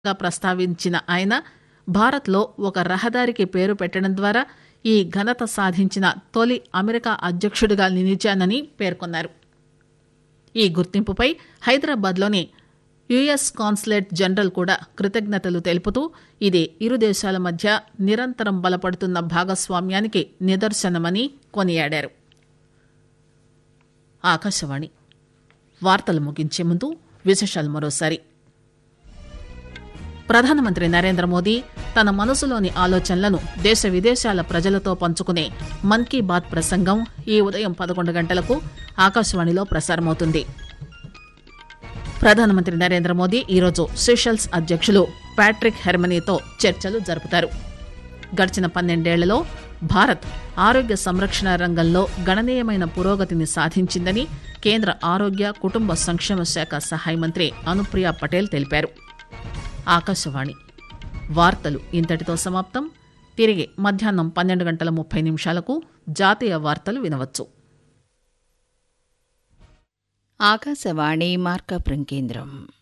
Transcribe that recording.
గా ప్రస్తావించిన ఆయన భారత్లో ఒక రహదారికి పేరు పెట్టడం ద్వారా ఈ ఘనత సాధించిన తొలి అమెరికా అధ్యక్షుడిగా నిలిచానని పేర్కొన్నారు ఈ గుర్తింపుపై హైదరాబాద్లోని యుఎస్ కాన్సులేట్ జనరల్ కూడా కృతజ్ఞతలు తెలుపుతూ ఇది ఇరు దేశాల మధ్య నిరంతరం బలపడుతున్న భాగస్వామ్యానికి నిదర్శనమని కొనియాడారు ఆకాశవాణి వార్తలు ముగించే ముందు విశేషాలు మరోసారి ప్రధానమంత్రి నరేంద్ర మోదీ తన మనసులోని ఆలోచనలను దేశ విదేశాల ప్రజలతో పంచుకునే మన్ కీ బాత్ ప్రసంగం ఈ ఉదయం పదకొండు గంటలకు ఆకాశవాణిలో ప్రసారమవుతుంది ప్రధానమంత్రి నరేంద్ర మోదీ ఈరోజు సెషల్స్ అధ్యక్షులు ప్యాట్రిక్ హెర్మనీతో చర్చలు జరుపుతారు గడిచిన పన్నెండేళ్లలో భారత్ ఆరోగ్య సంరక్షణ రంగంలో గణనీయమైన పురోగతిని సాధించిందని కేంద్ర ఆరోగ్య కుటుంబ సంక్షేమ శాఖ సహాయ మంత్రి అనుప్రియ పటేల్ తెలిపారు ఆకాశవాణి వార్తలు ఇంతటితో సమాప్తం తిరిగి మధ్యాహ్నం పన్నెండు గంటల ముప్పై నిమిషాలకు జాతీయ వార్తలు వినవచ్చు ఆకాశవాణి మార్కాపురం కేంద్రం